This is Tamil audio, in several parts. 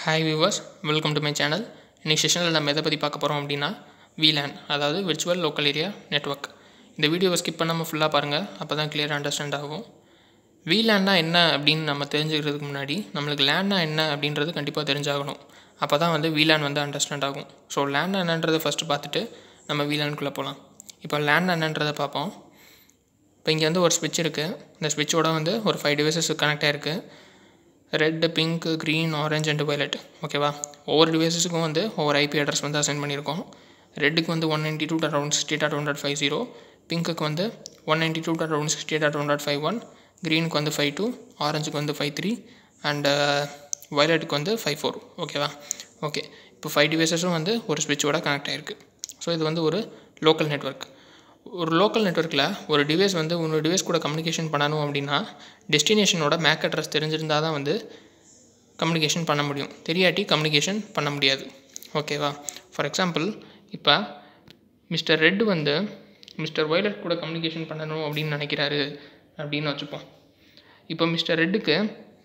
hi viewers welcome to my channel இன்னைக்கு செஷனில் நம்ம எதை பற்றி பார்க்க போகிறோம் அப்படின்னா VLAN அதாவது விர்ச்சுவல் லோக்கல் ஏரியா நெட்வொர்க் இந்த வீடியோவை ஸ்கிப் பண்ணாமல் ஃபுல்லாக பாருங்கள் அப்போ தான் கிளியராக அண்டர்ஸ்டாண்ட் ஆகும் VLANனா என்ன அப்படின்னு நம்ம தெரிஞ்சுக்கிறதுக்கு முன்னாடி நம்மளுக்கு லேன்னா என்ன அப்படின்றது கண்டிப்பாக தெரிஞ்சாகணும் அப்போ தான் வந்து VLAN வந்து அண்டர்ஸ்டாண்ட் ஆகும் ஸோ லேன் என்னன்றதை ஃபஸ்ட்டு பார்த்துட்டு நம்ம VLANக்குள்ளே போகலாம் இப்போ லேன் என்னன்றதை பார்ப்போம் இப்போ இங்கே வந்து ஒரு ஸ்விட்ச் இருக்குது இந்த ஸ்விட்சோட வந்து ஒரு ஃபைவ் டிவைசஸ் கனெக்ட் ஆகிருக்கு red pink green orange and violet ஓகேவா ஒவ்வொரு டிவைசஸுக்கும் வந்து ஒவ்வொரு ஐபி அட்ரஸ் வந்து அசைன் பண்ணியிருக்கோம் ரெட்டுக்கு வந்து one ninety two dot one sixty dot one dot five zero பிங்க்குக்கு வந்து one ninety two dot one sixty dot one dot five one க்ரீனுக்கு வந்து ஃபைவ் டூ ஆரஞ்சுக்கு வந்து ஃபைவ் த்ரீ அண்டு வயலட்டுக்கு வந்து ஃபைவ் ஃபோர் ஓகேவா ஓகே இப்போ ஃபைவ் டிவைசஸும் வந்து ஒரு ஸ்விட்சோட கனெக்ட் ஆகிருக்கு ஸோ இது வந்து ஒரு லோக்கல் நெட்வொர்க் ஒரு லோக்கல் நெட்வொர்க்கில் ஒரு டிவைஸ் வந்து இன்னொரு டிவைஸ் கூட கம்யூனிகேஷன் பண்ணணும் அப்படின்னா டெஸ்டினேஷனோட மேக் அட்ரஸ் தெரிஞ்சிருந்தால் தான் வந்து கம்யூனிகேஷன் பண்ண முடியும் தெரியாட்டி கம்யூனிகேஷன் பண்ண முடியாது ஓகேவா ஃபார் எக்ஸாம்பிள் இப்போ மிஸ்டர் ரெட் வந்து மிஸ்டர் வயலட் கூட கம்யூனிகேஷன் பண்ணணும் அப்படின்னு நினைக்கிறாரு அப்படின்னு வச்சுப்போம் இப்போ மிஸ்டர் ரெட்டுக்கு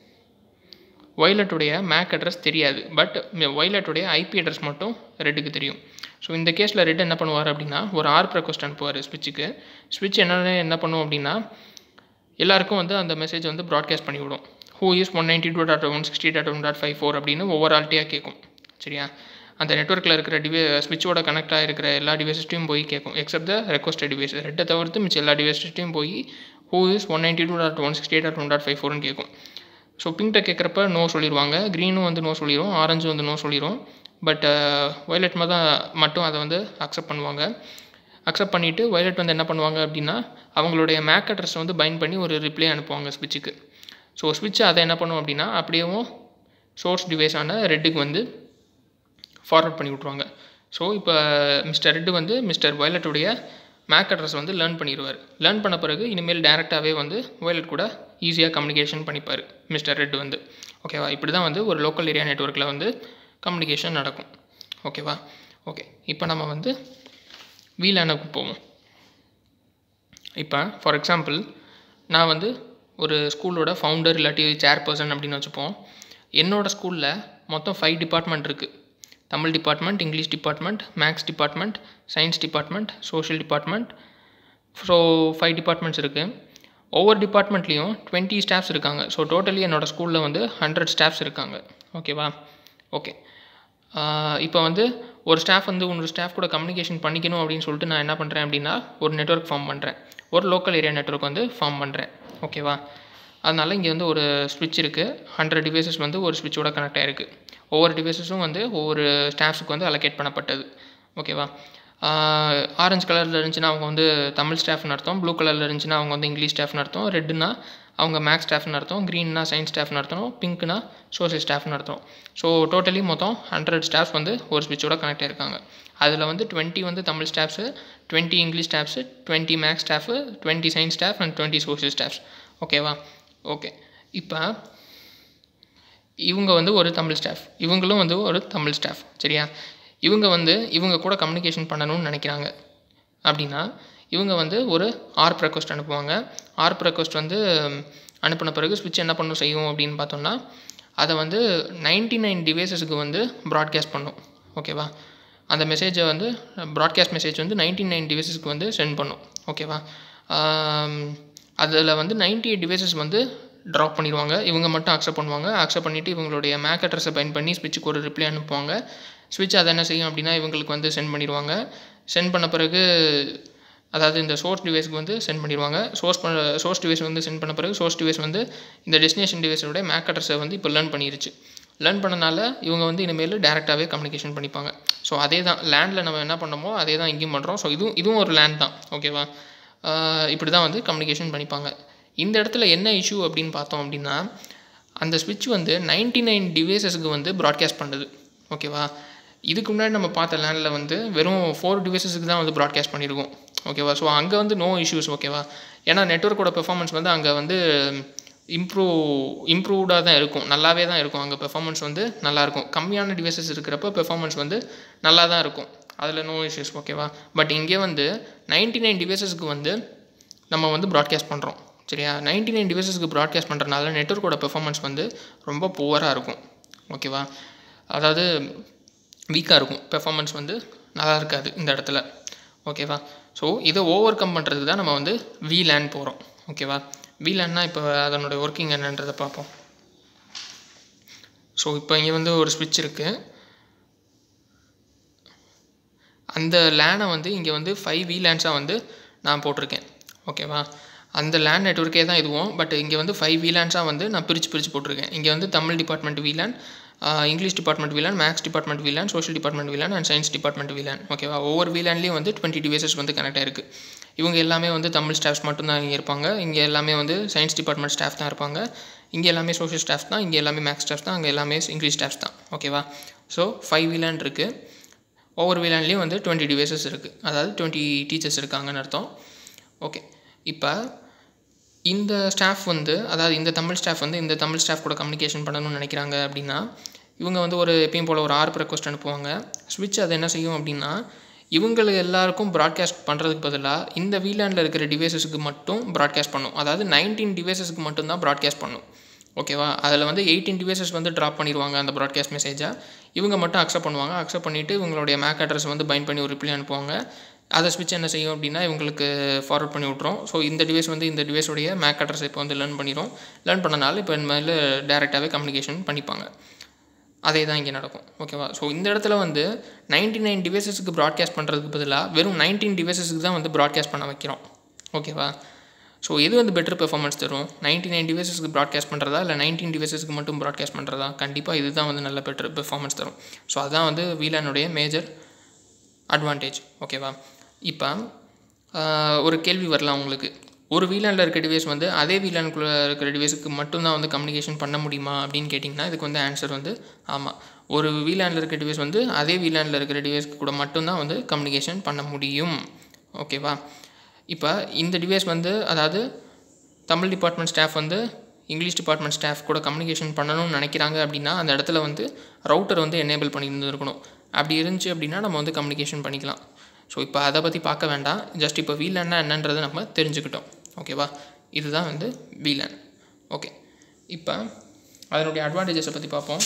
வயலட்டுடைய மேக் அட்ரஸ் தெரியாது பட் வயலட்டுடைய ஐபி அட்ரஸ் மட்டும் ரெட்டுக்கு தெரியும் ஸோ இந்த கேஸில் ரெட் என்ன பண்ணுவார் அப்படின்னா ஒரு ஆர்ப் ரெக்வஸ்ட் அனுப்புவார் ஸ்விட்சுக்கு ஸ்விட்ச் என்ன என்ன பண்ணும் அப்படின்னா எல்லாருக்கும் வந்து அந்த மெசேஜ் வந்து ப்ராட்காஸ்ட் பண்ணிவிடும் who is one ninety two dot one sixty dot one dot five four அப்படின்னு ஒவ்வொரு ஆல்ட்டியாக கேட்கும் சரியா அந்த நெட்ஒர்க்கில் இருக்கிற டிவை ஸ்விட்சோட கனெக்ட் ஆகிருக்கிற எல்லா டிவைசஸ்ட்டையும் போய் கேட்கும் எக்ஸப்ட் த ரெக்வஸ்டட் டிவைஸ் ரெட்டை தவிர்த்து மிச்சம் எல்லா டிவைசஸ்ட்டையும் போய் who is one ninety two dot one sixty dot one dot five ஃபோர்னு கேட்கும் ஸோ பிங்க்டை கேட்குறப்ப நோ சொல்லிடுவாங்க க்ரீனும் வந்து நோ சொல்லிடும் ஆரஞ்சும் வந்து நோ சொல்லிடும் பட் வயலட் தான் மட்டும் அதை வந்து அக்செப்ட் பண்ணுவாங்க அக்செப்ட் பண்ணிவிட்டு வயலட் வந்து என்ன பண்ணுவாங்க அப்படின்னா அவங்களுடைய மேக் அட்ரஸை வந்து பைண்ட் பண்ணி ஒரு ரிப்ளை அனுப்புவாங்க ஸ்விட்சுக்கு ஸோ ஸ்விட்ச் அதை என்ன பண்ணும் அப்படின்னா அப்படியேவும் சோர்ஸ் டிவைஸான ரெட்டுக்கு வந்து ஃபார்வர்ட் பண்ணி விட்ருவாங்க ஸோ இப்போ மிஸ்டர் ரெட்டு வந்து மிஸ்டர் வயலட்டுடைய மேக் அட்ரஸ் வந்து லேர்ன் பண்ணிடுவார் லேர்ன் பண்ண பிறகு இனிமேல் டேரெக்டாகவே வந்து வயலட் கூட ஈஸியாக கம்யூனிகேஷன் பண்ணிப்பார் மிஸ்டர் ரெட் வந்து ஓகேவா இப்படி தான் வந்து ஒரு லோக்கல் ஏரியா நெட்ஒர்க்கில் வந்து கம்யூனிகேஷன் நடக்கும் ஓகேவா ஓகே இப்போ நம்ம வந்து வீலானுக்கு போவோம் இப்போ ஃபார் எக்ஸாம்பிள் நான் வந்து ஒரு ஸ்கூலோட ஃபவுண்டர் இல்லாட்டி சேர்பர்சன் அப்படின்னு வச்சுப்போம் என்னோடய ஸ்கூலில் மொத்தம் ஃபைவ் டிபார்ட்மெண்ட் இருக்குது Tamil department English department maths department science department social department so five departments இருக்குது ஒவ்வொரு டிபார்ட்மெண்ட்லேயும் டுவெண்ட்டி ஸ்டாஃப்ஸ் இருக்காங்க ஸோ டோட்டலி என்னோடய ஸ்கூலில் வந்து ஹண்ட்ரட் ஸ்டாஃப்ஸ் இருக்காங்க ஓகேவா ஓகே இப்போ வந்து ஒரு ஸ்டாஃப் வந்து இன்னொரு ஸ்டாஃப் கூட கம்யூனிகேஷன் பண்ணிக்கணும் அப்படின்னு சொல்லிட்டு நான் என்ன பண்ணுறேன் அப்படின்னா ஒரு நெட்ஒர்க் ஃபார்ம் பண்ணுறேன் ஒரு லோக்கல் ஏரியா நெட்ஒர்க் வந்து ஃபார்ம் பண்ணுறேன் ஓகேவா அதனால் இங்கே வந்து ஒரு ஸ்விட்ச் இருக்குது ஹண்ட்ரட் டிவைசஸ் வந்து ஒரு ஸ்விட்சோட கனெக்ட் ஆகிருக்கு ஒவ்வொரு டிவைசஸும் வந்து ஒவ்வொரு ஸ்டாஃப்ஸுக்கு வந்து அலோகேட் பண்ணப்பட்டது ஓகேவா ஆரஞ்சு கலரில் இருந்துச்சுன்னா அவங்க வந்து தமிழ் ஸ்டாஃப்னு அர்த்தம் ப்ளூ கலரில் இருந்துச்சுன்னா அவங்க வந்து இங்கிலீஷ் ஸ்டாஃப்னு அர்த்தம் ரெட்டுனா அவங்க மேக்ஸ் ஸ்டாஃப்னு அர்த்தம் க்ரீன்னா சயின்ஸ் ஸ்டாஃப்னு அர்த்தம் பிங்க்னா சோசியல் ஸ்டாஃப்னு அர்த்தம் ஸோ டோட்டலி மொத்தம் ஹண்ட்ரட் ஸ்டாஃப்ஸ் வந்து ஒரு ஸ்விட்சோட கனெக்ட் ஆயிருக்காங்க அதில் வந்து டுவெண்ட்டி வந்து Tamil staffs twenty English staffs twenty maths staff twenty science staff and twenty social staffs ஓகேவா ஓகே இப்போ இவங்க வந்து ஒரு தமிழ் ஸ்டாஃப் இவங்களும் வந்து ஒரு தமிழ் ஸ்டாஃப் சரியா இவங்க வந்து இவங்க கூட கம்யூனிகேஷன் பண்ணணும்னு நினைக்கிறாங்க அப்படின்னா இவங்க வந்து ஒரு ஆர்ப் ரெக்வஸ்ட் அனுப்புவாங்க ஆர்ப் ரெக்வஸ்ட் வந்து அனுப்பின பிறகு ஸ்விட்ச் என்ன பண்ணும் செய்யும் அப்படின்னு பார்த்தோம்னா அதை வந்து நைன்டி நைன் டிவைசஸுக்கு வந்து ப்ராட்காஸ்ட் பண்ணும் ஓகேவா அந்த மெசேஜை வந்து ப்ராட்காஸ்ட் மெசேஜ் வந்து நைன்டி நைன் டிவைசஸ்க்கு வந்து சென்ட் பண்ணும் ஓகேவா அதில் வந்து நைன்டி எயிட் டிவைசஸ் வந்து ட்ராப் பண்ணிடுவாங்க இவங்க மட்டும் அக்செப்ட் பண்ணுவாங்க அக்செப்ட் பண்ணிவிட்டு இவங்களுடைய மேக் அட்ரஸை பயன் பண்ணி ஸ்விட்சுக்கு ஒரு ரிப்ளை அனுப்புவாங்க ஸ்விட்ச் அதை என்ன செய்யும் அப்படின்னா இவங்களுக்கு வந்து சென்ட் பண்ணிடுவாங்க சென்ட் பண்ண பிறகு அதாவது இந்த சோர்ஸ் டிவைஸ்க்கு வந்து சென்ட் பண்ணிடுவாங்க சோர்ஸ் பண்ண சோர்ஸ் டிவைஸ் வந்து சென்ட் பண்ண பிறகு சோர்ஸ் டிவைஸ் வந்து இந்த டெஸ்டினேஷன் டிவைஸோட மேக் அட்ரஸை வந்து இப்போ லேர்ன் பண்ணிருச்சு லேர்ன் பண்ணனால இவங்க வந்து இனிமேல் டேரெக்டாகவே கம்யூனிகேஷன் பண்ணிப்பாங்க ஸோ அதே தான் லேண்டில் நம்ம என்ன பண்ணமோ அதே தான் இங்கேயும் பண்ணுறோம் ஸோ இதுவும் இதுவும் ஒரு லேண்ட் தான் ஓகேவா இப்படி தான் வந்து கம்யூனிகேஷன் பண்ணிப்பாங்க இந்த இடத்துல என்ன இஷ்யூ அப்படின்னு பார்த்தோம் அப்படின்னா அந்த ஸ்விட்ச் வந்து நைன்டி நைன் டிவைசஸுக்கு வந்து ப்ராட்காஸ்ட் பண்ணுது ஓகேவா இதுக்கு முன்னாடி நம்ம பார்த்த லேண்டில் வந்து வெறும் ஃபோர் டிவைசஸுக்கு தான் வந்து ப்ராட்காஸ்ட் பண்ணியிருக்கோம் ஓகேவா ஸோ அங்கே வந்து நோ இஷ்யூஸ் ஓகேவா ஏன்னா நெட்ஒர்க்கோட பெர்ஃபார்மன்ஸ் வந்து அங்கே வந்து இம்ப்ரூவ் இம்ப்ரூவ்டாக தான் இருக்கும் நல்லாவே தான் இருக்கும் அங்கே பெர்ஃபார்மன்ஸ் வந்து நல்லாயிருக்கும் கம்மியான டிவைசஸ் இருக்கிறப்ப பெர்ஃபார்மன்ஸ் வந்து நல்லா தான் இருக்கும் அதில் நோ இஷ்யூஸ் ஓகேவா பட் இங்கே வந்து நைன்டி நைன் டிவைசஸ்க்கு வந்து நம்ம வந்து ப்ராட்காஸ்ட் பண்ணுறோம் சரியா நைன்டி நைன் டிவைசஸ்க்கு ப்ராட்காஸ்ட் பண்ணுறனால நெட்ஒர்க்கோட பெர்ஃபார்மன்ஸ் வந்து ரொம்ப புவராக இருக்கும் ஓகேவா அதாவது வீக்காக இருக்கும் பெர்ஃபார்மன்ஸ் வந்து நல்லா இருக்காது இந்த இடத்துல ஓகேவா ஸோ இதை ஓவர் கம் பண்ணுறதுக்கு தான் நம்ம வந்து VLAN போகிறோம் ஓகேவா VLANனா இப்போ அதனுடைய ஒர்க்கிங் என்னன்றதை பார்ப்போம் ஸோ இப்போ இங்கே வந்து ஒரு ஸ்விட்ச் இருக்குது அந்த லேனை வந்து இங்கே வந்து ஃபைவ் விலேன்ஸாக வந்து நான் போட்டிருக்கேன் ஓகேவா அந்த லேன் நெட்ஒர்க்கே தான் இதுவும் பட் இங்கே வந்து ஃபைவ் வீலான்ஸாக வந்து நான் பிரித்து பிரித்து போட்டிருக்கேன் இங்கே வந்து Tamil department VLAN English department VLAN maths department VLAN social department VLAN and science department VLAN ஓகேவா ஒவ்வொரு வீலான்லேயும் வந்து டுவெண்ட்டி டிவைசஸ் வந்து கனெக்ட் ஆயிருக்கு இவங்க எல்லாமே வந்து தமிழ் ஸ்டாஃப்ஸ் மட்டும்தான் இங்கே இருப்பாங்க இங்கே எல்லாமே வந்து சயின்ஸ் டிபார்ட்மெண்ட் ஸ்டாஃப் தான் இருப்பாங்க இங்கே எல்லாமே சோஷியல் ஸ்டாஃப் தான் இங்கே எல்லாமே மேக்ஸ் ஸ்டாஃப் தான் அங்கே எல்லாமே இங்கிலீஷ் ஸ்டாஃப்ஸ் தான் ஓகேவா ஸோ ஃபைவ் வீலான் இருக்குது ஒவ்வொரு வீலான்லேயும் வந்து டுவெண்ட்டி டிவைசஸ் இருக்குது அதாவது டுவெண்ட்டி டீச்சர்ஸ் இருக்காங்கன்னு அர்த்தம் ஓகே இப்போ இந்த ஸ்டாஃப் வந்து அதாவது இந்த தமிழ் ஸ்டாஃப் வந்து இந்த தமிழ் ஸ்டாஃப் கூட கம்யூனிகேஷன் பண்ணணும்னு நினைக்கிறாங்க அப்படின்னா இவங்க வந்து ஒரு எப்பயும் போல் ஒரு ஆர்ப் ரெக்வஸ்ட் அனுப்புவாங்க ஸ்விட்ச் அது என்ன செய்யும் அப்படின்னா இவங்களுக்கு எல்லாருக்கும் ப்ராட்காஸ்ட் பண்ணுறதுக்கு பதிலாக இந்த வீலாண்டில் இருக்கிற டிவைசஸுக்கு மட்டும் ப்ராட்காஸ்ட் பண்ணும் அதாவது நைன்டீன் டிவைசஸ்க்கு மட்டும்தான் ப்ராட்காஸ்ட் பண்ணும் ஓகேவா அதில் வந்து எயிட்டீன் டிவைசஸ் வந்து ட்ராப் பண்ணிடுவாங்க அந்த ப்ராட்காஸ்ட் மெசேஜை இவங்க மட்டும் அக்செப்ட் பண்ணுவாங்க அக்செப்ட் பண்ணிவிட்டு இவங்களுடைய மேக் அட்ரஸ் வந்து பைண்ட் பண்ணி ஒரு ரிப்ளை அனுப்புவாங்க அதை ஸ்விட்ச் என்ன செய்யும் அப்படின்னா இவங்களுக்கு ஃபார்வர்ட் பண்ணி விட்ரும் ஸோ இந்த டிவைஸ் வந்து இந்த டிவைஸோடைய மேக் அட்ரஸ் இப்போ வந்து லேர்ன் பண்ணிடும் லேர்ன் பண்ணனால இப்போ இனிமேல் டேரெக்டாகவே கம்யூனிகேஷன் பண்ணிப்பாங்க அதே தான் இங்கே நடக்கும் ஓகேவா ஸோ இந்த இடத்துல வந்து நைன்டி நைன் டிவைசஸுக்கு ப்ராட்காஸ்ட் பண்ணுறதுக்கு பதிலாக வெறும் நைன்டீன் டிவைசஸுக்கு தான் வந்து ப்ராட்காஸ்ட் பண்ண வைக்கிறோம் ஓகேவா ஸோ எது வந்து பெட்டர் பெர்ஃபார்மன்ஸ் தரும் நைன்டி நைன் டிவைசஸ்க்கு ப்ராட்காஸ்ட் பண்ணுறதா இல்லை நைன்டீன் டிவைசஸ்க்கு மட்டும் ப்ராட்காஸ்ட் பண்ணுறதா கண்டிப்பாக இதுதான் வந்து நல்ல பெட்டர் பெர்ஃபார்மன்ஸ் தரும் ஸோ அதுதான் வந்து வீலானுடைய மேஜர் அட்வான்டேஜ் ஓகேவா இப்போ ஒரு கேள்வி வரலாம் உங்களுக்கு ஒரு வீலானில் இருக்க டிவைஸ் வந்து அதே வீலானுக்குள்ளே இருக்கிற டிவைஸுக்கு மட்டும்தான் வந்து கம்யூனிகேஷன் பண்ண முடியுமா அப்படின்னு கேட்டிங்கன்னா இதுக்கு வந்து ஆன்சர் வந்து ஆமாம் ஒரு வீலானில் இருக்க டிவைஸ் வந்து அதே வீலானில் இருக்கிற டிவைஸ்க்கு கூட மட்டும்தான் வந்து கம்யூனிகேஷன் பண்ண முடியும் ஓகேவா இப்போ இந்த டிவைஸ் வந்து அதாவது தமிழ் டிபார்ட்மெண்ட் ஸ்டாஃப் வந்து இங்கிலீஷ் டிபார்ட்மெண்ட் ஸ்டாஃப் கூட கம்யூனிகேஷன் பண்ணணும்னு நினைக்கிறாங்க அப்படின்னா அந்த இடத்துல வந்து ரவுட்டர் வந்து எனேபிள் பண்ணியிருந்துருக்கணும் அப்படி இருந்துச்சு அப்படின்னா நம்ம வந்து கம்யூனிகேஷன் பண்ணிக்கலாம் ஸோ இப்போ அதை பற்றி பார்க்க வேண்டாம் ஜஸ்ட் இப்போ வீலன்னா என்னன்றதை நம்ம தெரிஞ்சுக்கிட்டோம் ஓகேவா இதுதான் வந்து வீலன் ஓகே இப்போ அதனுடைய அட்வான்டேஜஸை பற்றி பார்ப்போம்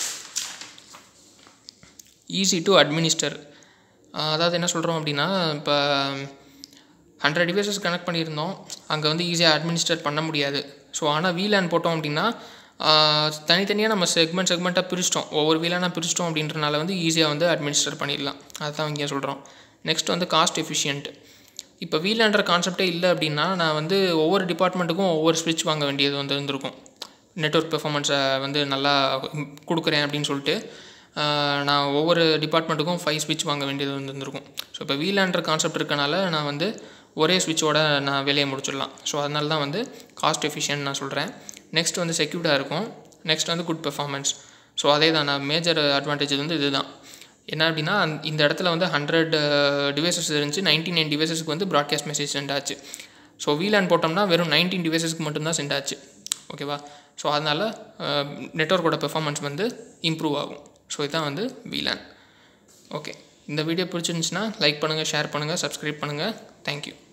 ஈஸி டு அட்மினிஸ்டர் அதாவது என்ன சொல்கிறோம் அப்படின்னா இப்போ ஹண்ட்ரட் டிவைசஸ் கனெக்ட் பண்ணியிருந்தோம் அங்கே வந்து ஈஸியாக அட்மினிஸ்டர் பண்ண முடியாது ஸோ ஆனால் வீலான் போட்டோம் அப்படின்னா தனித்தனியாக நம்ம செக்மெண்ட் செக்மெண்ட்டாக பிரிச்சிட்டோம் ஒவ்வொரு வீலானாக பிரிச்சிட்டோம் அப்படின்றனால வந்து ஈஸியாக வந்து அட்மினிஸ்டர் பண்ணிடலாம் அதுதான் இங்கே சொல்கிறோம் நெக்ஸ்ட் வந்து காஸ்ட் எஃபிஷியன்ட் இப்போ வீலான்ற கான்செப்டே இல்லை அப்படின்னா நான் வந்து ஒவ்வொரு டிபார்ட்மெண்ட்டுக்கும் ஒவ்வொரு ஸ்விட்ச் வாங்க வேண்டியது வந்து இருந்திருக்கும் நெட்ஒர்க் பெர்ஃபார்மன்ஸை வந்து நல்லா கொடுக்குறேன் அப்படின்னு சொல்லிட்டு நான் ஒவ்வொரு டிபார்ட்மெண்ட்டுக்கும் ஃபைவ் ஸ்விட்ச் வாங்க வேண்டியது வந்து இருந்திருக்கும் ஸோ இப்போ வீலான்ற கான்செப்ட் இருக்கனால நான் வந்து ஒரே ஸ்விட்சோட நான் வேலையை முடிச்சிடலாம் ஸோ அதனால தான் வந்து காஸ்ட் எஃபிஷியன்ட் நான் சொல்கிறேன் நெக்ஸ்ட் வந்து செக்யூர்டாக இருக்கும் நெக்ஸ்ட் வந்து குட் பெர்ஃபார்மன்ஸ் ஸோ அதே தான் நான் மேஜர் அட்வான்டேஜ் வந்து இதுதான் என்ன அப்படின்னா இந்த இடத்துல வந்து ஹண்ட்ரட் டிவைசஸ் இருந்துச்சு நைன்டி நைன் டிவைசஸ்க்கு வந்து ப்ராட்காஸ்ட் மெசேஜ் சென்ட் ஆச்சு ஸோ வீலான் போட்டோம்னா வெறும் நைன்டீன் டிவைசஸ்க்கு மட்டும்தான் சென்ட் ஆச்சு ஓகேவா ஸோ அதனால் நெட்ஒர்க்கோட பெர்ஃபார்மன்ஸ் வந்து இம்ப்ரூவ் ஆகும் ஸோ இதுதான் வந்து வீலான் ஓகே இந்த வீடியோ பிடிச்சிருந்துச்சுன்னா லைக் பண்ணுங்கள் ஷேர் பண்ணுங்கள் சப்ஸ்கிரைப் பண்ணுங்கள் தேங்க்யூ